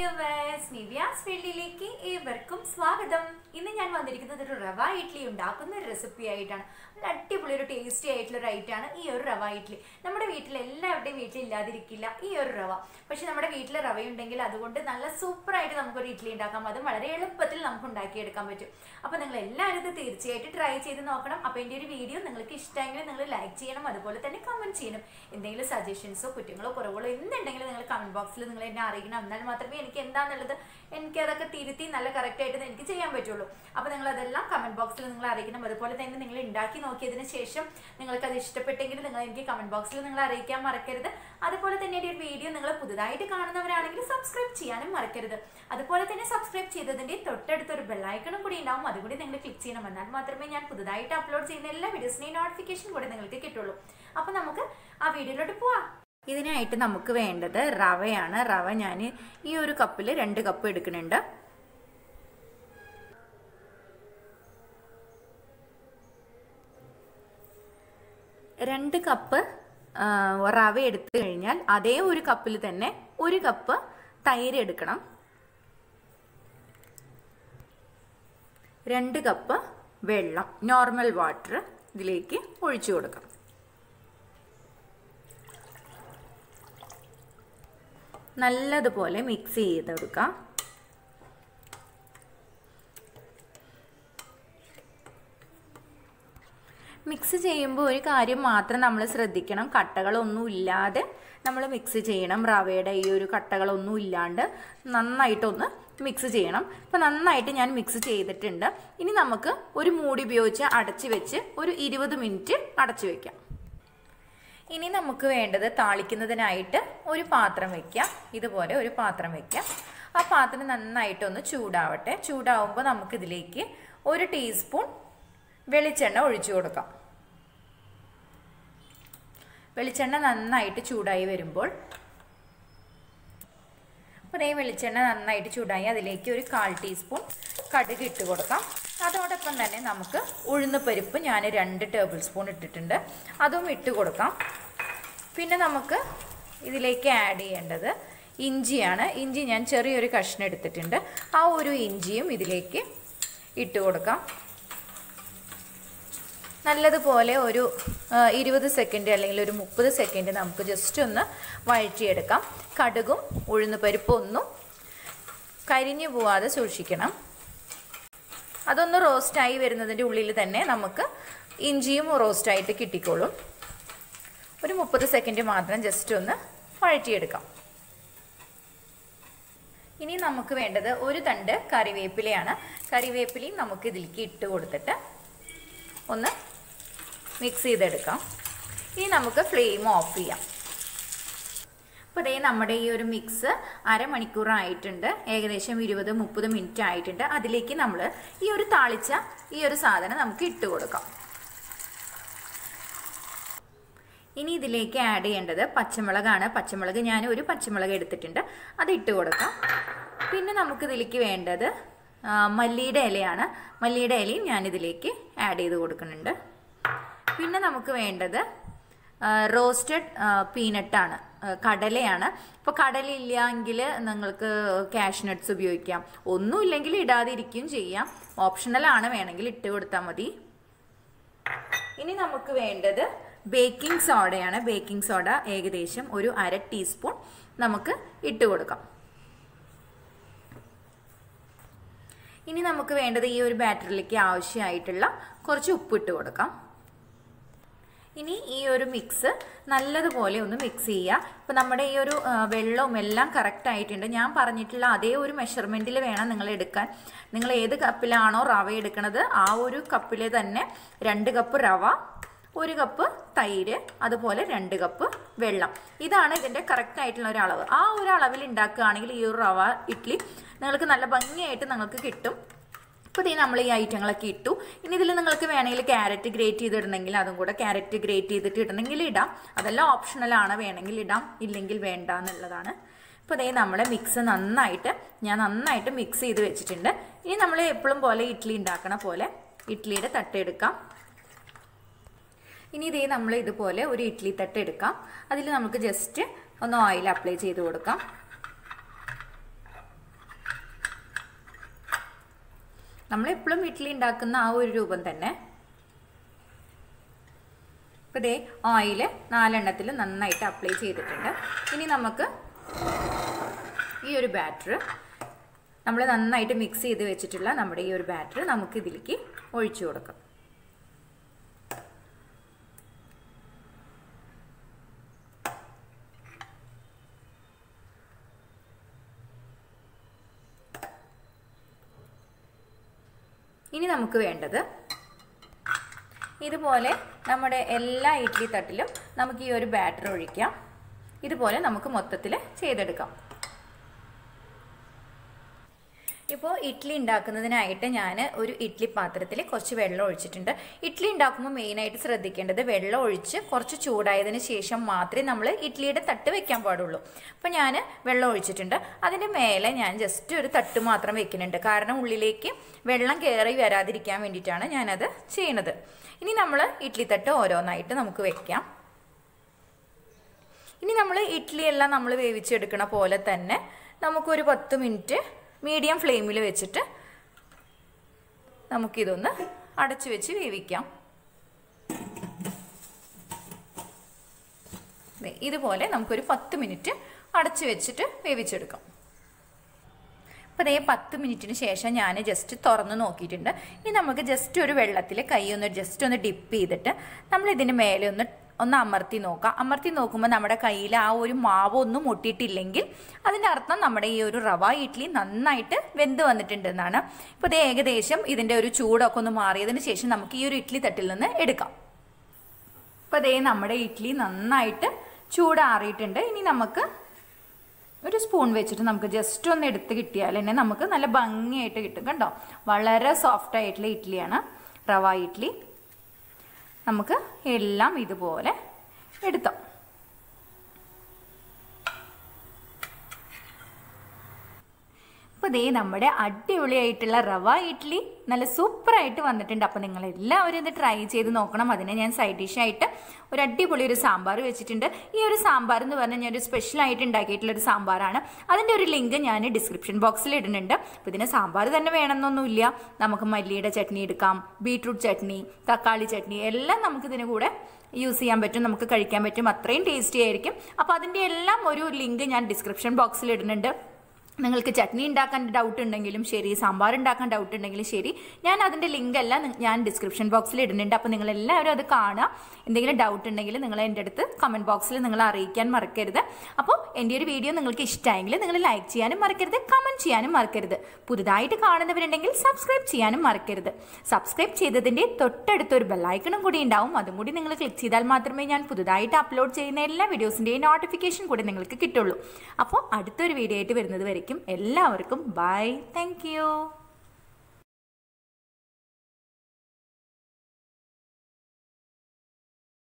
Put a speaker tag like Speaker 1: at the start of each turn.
Speaker 1: viewers Nivya's ഫീൽഡിലേക്ക് ഏവർക്കും സ്വാഗതം ഇന്ന് ഞാൻ വന്നിരിക്കുന്നത് ഒരു റവ ഇഡ്ഡലി ഉണ്ടാക്കുന്ന ഒരു റെസിപ്പി ആയിട്ടാണ് നല്ല അടിപൊളി ഒരു ടേസ്റ്റി ആയിട്ടുള്ള ഒരു ഐറ്റാണ് ഈ ഒരു റവ ഇഡ്ഡലി നമ്മുടെ വീട്ടിൽ എല്ലാവരുടെയും വീട്ടിൽ ഇല്ലാതിരിക്കില്ല ഈ ഒരു റവ പക്ഷെ നമ്മുടെ വീട്ടിൽ റവയുണ്ടെങ്കിൽ അതുകൊണ്ട് നല്ല സൂപ്പറായിട്ട് നമുക്കൊരു ഇഡ്ഡലി ഉണ്ടാക്കാം അത് വളരെ എളുപ്പത്തിൽ നമുക്ക് ഉണ്ടാക്കിയെടുക്കാൻ പറ്റും അപ്പോൾ നിങ്ങൾ എല്ലാവരും ഇത് തീർച്ചയായിട്ടും ട്രൈ ചെയ്ത് നോക്കണം അപ്പോൾ എൻ്റെ ഒരു വീഡിയോ നിങ്ങൾക്ക് ഇഷ്ടമെങ്കിൽ നിങ്ങൾ ലൈക്ക് ചെയ്യണം അതുപോലെ തന്നെ കമൻറ്റ് ചെയ്യണം എന്തെങ്കിലും സജഷൻസോ കുറ്റങ്ങളോ കുറവുകളോ എന്തുണ്ടെങ്കിലും നിങ്ങൾ കമൻറ്റ് ബോക്സിൽ നിങ്ങൾ എന്നെ അറിയിക്കണം എന്നാൽ മാത്രമേ എനിക്ക് എന്താണെന്നുള്ളത് എനിക്ക് അതൊക്കെ തിരുത്തി നല്ല കറക്റ്റായിട്ട് എനിക്ക് ചെയ്യാൻ പറ്റുള്ളൂ അപ്പോൾ നിങ്ങൾ അതെല്ലാം കമൻറ്റ് ബോക്സിൽ നിങ്ങൾ അറിയിക്കണം അതുപോലെ തന്നെ നിങ്ങൾ ഉണ്ടാക്കി നോക്കിയതിന് ശേഷം നിങ്ങൾക്ക് അത് ഇഷ്ടപ്പെട്ടെങ്കിൽ നിങ്ങൾ എനിക്ക് കമൻറ്റ് ബോക്സിൽ നിങ്ങൾ അറിയിക്കാൻ മറക്കരുത് അതുപോലെ തന്നെ എൻ്റെ ഒരു വീഡിയോ നിങ്ങൾ പുതുതായിട്ട് കാണുന്നവരാണെങ്കിൽ സബ്സ്ക്രൈബ് ചെയ്യാനും മറക്കരുത് അതുപോലെ തന്നെ സബ്സ്ക്രൈബ് ചെയ്തതിൻ്റെ തൊട്ടടുത്തൊരു ബെല്ലൈക്കണും കൂടി ഉണ്ടാവും അതുകൂടി നിങ്ങൾ ക്ലിക്ക് ചെയ്യണം എന്നാൽ മാത്രമേ ഞാൻ പുതുതായിട്ട് അപ്ലോഡ് ചെയ്യുന്ന എല്ലാ വീഡിയോസിനെയും നോട്ടിഫിക്കേഷൻ കൂടി നിങ്ങൾക്ക് കിട്ടുള്ളൂ അപ്പോൾ നമുക്ക് ആ വീഡിയോയിലോട്ട് പോവാം ഇതിനായിട്ട് നമുക്ക് വേണ്ടത് റവയാണ് റവ ഞാൻ ഈ ഒരു കപ്പിൽ രണ്ട് കപ്പ് എടുക്കുന്നുണ്ട് രണ്ട് കപ്പ് റവ എടുത്തു കഴിഞ്ഞാൽ അതേ ഒരു കപ്പിൽ തന്നെ ഒരു കപ്പ് തൈര് എടുക്കണം രണ്ട് കപ്പ് വെള്ളം നോർമൽ വാട്ടർ ഇതിലേക്ക് ഒഴിച്ചു കൊടുക്കാം നല്ലതുപോലെ മിക്സ് ചെയ്തെടുക്കാം മിക്സ് ചെയ്യുമ്പോൾ ഒരു കാര്യം മാത്രം നമ്മൾ ശ്രദ്ധിക്കണം കട്ടകളൊന്നും ഇല്ലാതെ നമ്മൾ മിക്സ് ചെയ്യണം റവയുടെ ഈ ഒരു കട്ടകളൊന്നും ഇല്ലാണ്ട് നന്നായിട്ടൊന്ന് മിക്സ് ചെയ്യണം ഇപ്പം നന്നായിട്ട് ഞാൻ മിക്സ് ചെയ്തിട്ടുണ്ട് ഇനി നമുക്ക് ഒരു മൂടി ഉപയോഗിച്ച് അടച്ച് വെച്ച് ഒരു ഇരുപത് മിനിറ്റ് അടച്ചു വെക്കാം ഇനി നമുക്ക് വേണ്ടത് താളിക്കുന്നതിനായിട്ട് ഒരു പാത്രം വെക്കാം ഇതുപോലെ ഒരു പാത്രം വെക്കാം ആ പാത്രം നന്നായിട്ടൊന്ന് ചൂടാവട്ടെ ചൂടാവുമ്പോൾ നമുക്കിതിലേക്ക് ഒരു ടീസ്പൂൺ വെളിച്ചെണ്ണ ഒഴിച്ചു കൊടുക്കാം വെളിച്ചെണ്ണ നന്നായിട്ട് ചൂടായി വരുമ്പോൾ അപ്പോൾ ഈ വെളിച്ചെണ്ണ നന്നായിട്ട് ചൂടായി അതിലേക്ക് ഒരു കാൽ ടീസ്പൂൺ കടുക് ഇട്ട് കൊടുക്കാം അതോടൊപ്പം തന്നെ നമുക്ക് ഉഴുന്ന് പരിപ്പ് ഞാൻ രണ്ട് ടേബിൾ സ്പൂൺ ഇട്ടിട്ടുണ്ട് അതും ഇട്ട് കൊടുക്കാം പിന്നെ നമുക്ക് ഇതിലേക്ക് ആഡ് ചെയ്യേണ്ടത് ഇഞ്ചിയാണ് ഇഞ്ചി ഞാൻ ചെറിയൊരു കഷ്ണം എടുത്തിട്ടുണ്ട് ആ ഒരു ഇഞ്ചിയും ഇതിലേക്ക് ഇട്ട് കൊടുക്കാം നല്ലതുപോലെ ഒരു ഇരുപത് സെക്കൻഡ് അല്ലെങ്കിൽ ഒരു മുപ്പത് സെക്കൻഡ് നമുക്ക് ജസ്റ്റ് ഒന്ന് വഴറ്റിയെടുക്കാം കടുകും ഉഴുന്ന് പരിപ്പും ഒന്നും കരിഞ്ഞു പോവാതെ സൂക്ഷിക്കണം അതൊന്ന് റോസ്റ്റായി വരുന്നതിൻ്റെ ഉള്ളിൽ തന്നെ നമുക്ക് ഇഞ്ചിയും റോസ്റ്റായിട്ട് കിട്ടിക്കോളും ഒരു മുപ്പത് സെക്കൻഡ് മാത്രം ജസ്റ്റ് ഒന്ന് വഴറ്റിയെടുക്കാം ഇനി നമുക്ക് വേണ്ടത് ഒരു തണ്ട് കറിവേപ്പിലയാണ് കറിവേപ്പിലയും നമുക്ക് ഇതിലേക്ക് ഇട്ട് കൊടുത്തിട്ട് ഒന്ന് മിക്സ് ചെയ്തെടുക്കാം ഇനി നമുക്ക് ഫ്ലെയിം ഓഫ് ചെയ്യാം അപ്പോൾ ഇതേ നമ്മുടെ ഈ ഒരു മിക്സ് അരമണിക്കൂർ ആയിട്ടുണ്ട് ഏകദേശം ഇരുപത് മുപ്പത് മിനിറ്റ് ആയിട്ടുണ്ട് അതിലേക്ക് നമ്മൾ ഈ ഒരു താളിച്ച ഈ ഒരു സാധനം നമുക്ക് ഇട്ട് കൊടുക്കാം ഇനി ഇതിലേക്ക് ആഡ് ചെയ്യേണ്ടത് പച്ചമുളകാണ് പച്ചമുളക് ഞാൻ ഒരു പച്ചമുളക് എടുത്തിട്ടുണ്ട് അത് ഇട്ട് കൊടുക്കാം പിന്നെ നമുക്ക് ഇതിലേക്ക് വേണ്ടത് മല്ലിയുടെ ഇലയാണ് മല്ലിയുടെ ഇലയും ഞാൻ ഇതിലേക്ക് ആഡ് ചെയ്ത് കൊടുക്കുന്നുണ്ട് പിന്നെ നമുക്ക് വേണ്ടത് റോസ്റ്റഡ് പീനട്ടാണ് കടലയാണ് ഇപ്പോൾ കടലയില്ലെങ്കിൽ നിങ്ങൾക്ക് കാഷ് നട്ട്സ് ഉപയോഗിക്കാം ഒന്നുമില്ലെങ്കിൽ ഇടാതിരിക്കുകയും ചെയ്യാം ഓപ്ഷണലാണ് വേണമെങ്കിൽ ഇട്ട് കൊടുത്താൽ മതി ഇനി നമുക്ക് വേണ്ടത് ബേക്കിംഗ് സോഡയാണ് ബേക്കിംഗ് സോഡ ഏകദേശം ഒരു അര ടീസ്പൂൺ നമുക്ക് ഇട്ട് കൊടുക്കാം ഇനി നമുക്ക് വേണ്ടത് ഈ ഒരു ബാറ്ററിലേക്ക് ആവശ്യമായിട്ടുള്ള കുറച്ച് ഉപ്പിട്ട് കൊടുക്കാം ഇനി ഈ ഒരു മിക്സ് നല്ലതുപോലെ ഒന്ന് മിക്സ് ചെയ്യുക ഇപ്പം നമ്മുടെ ഈ ഒരു വെള്ളവും എല്ലാം കറക്റ്റ് ആയിട്ടുണ്ട് ഞാൻ പറഞ്ഞിട്ടുള്ള അതേ ഒരു മെഷർമെൻറ്റിൽ വേണം നിങ്ങൾ എടുക്കാൻ നിങ്ങൾ ഏത് കപ്പിലാണോ റവ എടുക്കുന്നത് ആ ഒരു കപ്പിൽ തന്നെ രണ്ട് കപ്പ് റവ ഒരു കപ്പ് തൈര് അതുപോലെ രണ്ട് കപ്പ് വെള്ളം ഇതാണ് ഇതിൻ്റെ കറക്റ്റ് ആയിട്ടുള്ള ഒരു അളവ് ആ ഒരു അളവിൽ ഉണ്ടാക്കുകയാണെങ്കിൽ ഈ ഒരു റവ ഇഡ്ഡലി നിങ്ങൾക്ക് നല്ല ഭംഗിയായിട്ട് നിങ്ങൾക്ക് കിട്ടും ഇപ്പോൾ ഇതേ നമ്മൾ ഈ ഐറ്റങ്ങളൊക്കെ ഇട്ടു ഇനി ഇതിൽ നിങ്ങൾക്ക് വേണമെങ്കിൽ ക്യാരറ്റ് ഗ്രേറ്റ് ചെയ്തിടണമെങ്കിൽ അതും കൂടെ ക്യാരറ്റ് ഗ്രേറ്റ് ചെയ്തിട്ട് ഇടണമെങ്കിൽ ഇടാം അതെല്ലാം ഓപ്ഷണലാണ് വേണമെങ്കിൽ ഇടാം ഇല്ലെങ്കിൽ വേണ്ട എന്നുള്ളതാണ് ഇപ്പോൾ ഇതേ നമ്മളെ മിക്സ് നന്നായിട്ട് ഞാൻ നന്നായിട്ട് മിക്സ് ചെയ്ത് വെച്ചിട്ടുണ്ട് ഇനി നമ്മൾ എപ്പോഴും പോലെ ഇഡ്ഡലി ഉണ്ടാക്കണ പോലെ ഇഡ്ഡലിയുടെ തട്ടെടുക്കാം ഇനി ഇതേ നമ്മൾ ഇതുപോലെ ഒരു ഇഡ്ഡലി തട്ട് എടുക്കാം അതിൽ നമുക്ക് ജസ്റ്റ് ഒന്ന് ഓയിൽ അപ്ലൈ ചെയ്ത് കൊടുക്കാം നമ്മൾ എപ്പോഴും ഇഡ്ഡലി ഉണ്ടാക്കുന്ന ആ ഒരു രൂപം തന്നെ അപ്പോൾ ഇതേ ഓയിൽ നാലെണ്ണത്തിൽ നന്നായിട്ട് അപ്ലൈ ചെയ്തിട്ടുണ്ട് ഇനി നമുക്ക് ഈ ഒരു ബാറ്റർ നമ്മൾ നന്നായിട്ട് മിക്സ് ചെയ്ത് വെച്ചിട്ടുള്ള നമ്മുടെ ഈ ഒരു ബാറ്റർ നമുക്ക് ഇതിലേക്ക് ഒഴിച്ചു കൊടുക്കാം ഇനി നമുക്ക് വേണ്ടത് ഇതുപോലെ നമ്മുടെ എല്ലാ ഇഡ്ഡലി തട്ടിലും നമുക്ക് ഈ ഒരു ബാറ്റർ ഒഴിക്കാം ഇതുപോലെ നമുക്ക് മൊത്തത്തിൽ ചെയ്തെടുക്കാം ഇപ്പോൾ ഇഡ്ഡലി ഉണ്ടാക്കുന്നതിനായിട്ട് ഞാൻ ഒരു ഇഡ്ഡലി പാത്രത്തിൽ കുറച്ച് വെള്ളം ഒഴിച്ചിട്ടുണ്ട് ഇഡ്ഡലി ഉണ്ടാക്കുമ്പോൾ മെയിനായിട്ട് ശ്രദ്ധിക്കേണ്ടത് വെള്ളം ഒഴിച്ച് കുറച്ച് ചൂടായതിന് ശേഷം മാത്രമേ നമ്മൾ ഇഡ്ഡലിയുടെ തട്ട് വെക്കാൻ പാടുള്ളൂ അപ്പോൾ ഞാൻ വെള്ളം ഒഴിച്ചിട്ടുണ്ട് അതിൻ്റെ മേലെ ഞാൻ ജസ്റ്റ് ഒരു തട്ട് മാത്രം വെക്കുന്നുണ്ട് കാരണം ഉള്ളിലേക്ക് വെള്ളം കയറി വരാതിരിക്കാൻ വേണ്ടിയിട്ടാണ് ഞാനത് ചെയ്യുന്നത് ഇനി നമ്മൾ ഇഡ്ഡലി തട്ട് ഓരോന്നായിട്ട് നമുക്ക് വെക്കാം ഇനി നമ്മൾ ഇഡ്ഡലി എല്ലാം നമ്മൾ വേവിച്ചെടുക്കണ പോലെ തന്നെ നമുക്കൊരു പത്ത് മിനിറ്റ് മീഡിയം ഫ്ലെയിമിൽ വെച്ചിട്ട് നമുക്കിതൊന്ന് അടച്ചു വെച്ച് വേവിക്കാം ഇതുപോലെ നമുക്കൊരു പത്ത് മിനിറ്റ് അടച്ചു വെച്ചിട്ട് വേവിച്ചെടുക്കാം അപ്പോൾ അതേ പത്ത് മിനിറ്റിന് ശേഷം ഞാൻ ജസ്റ്റ് തുറന്ന് നോക്കിയിട്ടുണ്ട് ഇനി നമുക്ക് ജസ്റ്റ് ഒരു വെള്ളത്തിൽ കൈ ഒന്ന് ജസ്റ്റ് ഒന്ന് ഡിപ്പ് ചെയ്തിട്ട് നമ്മൾ ഇതിന് മേലെ ഒന്ന് ഒന്ന് അമർത്തി നോക്കാം അമർത്തി നോക്കുമ്പോൾ നമ്മുടെ കയ്യിൽ ആ ഒരു മാവ് ഒന്നും മുട്ടിയിട്ടില്ലെങ്കിൽ അതിൻ്റെ അർത്ഥം നമ്മുടെ ഈ ഒരു റവ ഇഡ്ഡലി നന്നായിട്ട് വെന്ത് വന്നിട്ടുണ്ട് എന്നാണ് ഇപ്പോൾ ഇത് ഏകദേശം ഇതിൻ്റെ ഒരു ചൂടൊക്കെ ഒന്ന് മാറിയതിന് ശേഷം നമുക്ക് ഈ ഒരു ഇഡ്ഡലി തട്ടിൽ നിന്ന് എടുക്കാം ഇപ്പോൾ അതേ നമ്മുടെ ഇഡ്ഡലി നന്നായിട്ട് ചൂടാറിയിട്ടുണ്ട് ഇനി നമുക്ക് ഒരു സ്പൂൺ വെച്ചിട്ട് നമുക്ക് ജസ്റ്റ് ഒന്ന് എടുത്ത് കിട്ടിയാൽ തന്നെ നമുക്ക് നല്ല ഭംഗിയായിട്ട് കിട്ടും കണ്ടോ വളരെ സോഫ്റ്റ് ആയിട്ടുള്ള ഇഡ്ഡലിയാണ് റവ ഇഡ്ഡലി നമുക്ക് എല്ലാം ഇതുപോലെ എടുത്തോ അപ്പോൾ ദേ നമ്മുടെ അടിപൊളിയായിട്ടുള്ള റവ ഇഡ്ഡലി നല്ല സൂപ്പറായിട്ട് വന്നിട്ടുണ്ട് അപ്പോൾ നിങ്ങൾ എല്ലാവരും ഇത് ട്രൈ ചെയ്ത് നോക്കണം അതിന് ഞാൻ സൈഡ് ഡിഷായിട്ട് ഒരു അടിപൊളി ഒരു സാമ്പാർ വെച്ചിട്ടുണ്ട് ഈ ഒരു സാമ്പാർ എന്ന് പറഞ്ഞാൽ ഞാൻ ഒരു സ്പെഷ്യലായിട്ട് ഉണ്ടാക്കിയിട്ടുള്ള ഒരു സാമ്പാറാണ് അതിൻ്റെ ഒരു ലിങ്ക് ഞാൻ ഡിസ്ക്രിപ്ഷൻ ബോക്സിൽ ഇടുന്നുണ്ട് അപ്പോൾ ഇതിന് സാമ്പാർ തന്നെ വേണമെന്നൊന്നുമില്ല നമുക്ക് മല്ലിയുടെ ചട്നി എടുക്കാം ബീട്രൂട്ട് ചട്നി തക്കാളി ചട്നി എല്ലാം നമുക്ക് ഇതിന് കൂടെ യൂസ് ചെയ്യാൻ പറ്റും നമുക്ക് കഴിക്കാൻ പറ്റും അത്രയും ടേസ്റ്റി ആയിരിക്കും അപ്പോൾ അതിൻ്റെ എല്ലാം ഒരു ലിങ്ക് ഞാൻ ഡിസ്ക്രിപ്ഷൻ ബോക്സിൽ ഇടുന്നുണ്ട് നിങ്ങൾക്ക് ചട്നി ഉണ്ടാക്കാൻ ഡൗട്ട് ഉണ്ടെങ്കിലും ശരി സാമ്പാർ ഉണ്ടാക്കാൻ ഡൗട്ട് ഉണ്ടെങ്കിലും ശരി ഞാൻ അതിൻ്റെ ലിങ്ക് എല്ലാം നി- ഞാൻ ഡിസ്ക്രിപ്ഷൻ ബോക്സിൽ ഇടുന്നുണ്ട് അപ്പോൾ നിങ്ങൾ എല്ലാവരും അത് കാണുക എന്തെങ്കിലും ഡൗട്ട് ഉണ്ടെങ്കിൽ നിങ്ങൾ എൻ്റെ അടുത്ത് കമൻറ്റ് ബോക്സിൽ നിങ്ങൾ അറിയിക്കാൻ മറക്കരുത് അപ്പോൾ എൻ്റെ ഒരു വീഡിയോ നിങ്ങൾക്ക് ഇഷ്ടമായെങ്കിൽ നിങ്ങൾ ലൈക്ക് ചെയ്യാനും മറക്കരുത് കമൻറ്റ് ചെയ്യാനും മറക്കരുത് പുതുതായിട്ട് കാണുന്നവരുണ്ടെങ്കിൽ സബ്സ്ക്രൈബ് ചെയ്യാനും മറക്കരുത് സബ്സ്ക്രൈബ് ചെയ്തതിൻ്റെ തൊട്ടടുത്തൊരു ബെല്ലൈക്കണും കൂടി ഉണ്ടാവും അതും കൂടി നിങ്ങൾ ക്ലിക്ക് ചെയ്താൽ മാത്രമേ ഞാൻ പുതുതായിട്ട് അപ്ലോഡ് ചെയ്യുന്ന എല്ലാ വീഡിയോസിൻ്റെയും നോട്ടിഫിക്കേഷൻ കൂടി നിങ്ങൾക്ക് കിട്ടുള്ളൂ അപ്പോൾ അടുത്തൊരു വീഡിയോ ആയിട്ട് വരുന്നത് വരയ്ക്കും എല്ലാവർക്കും ബൈ താങ്ക്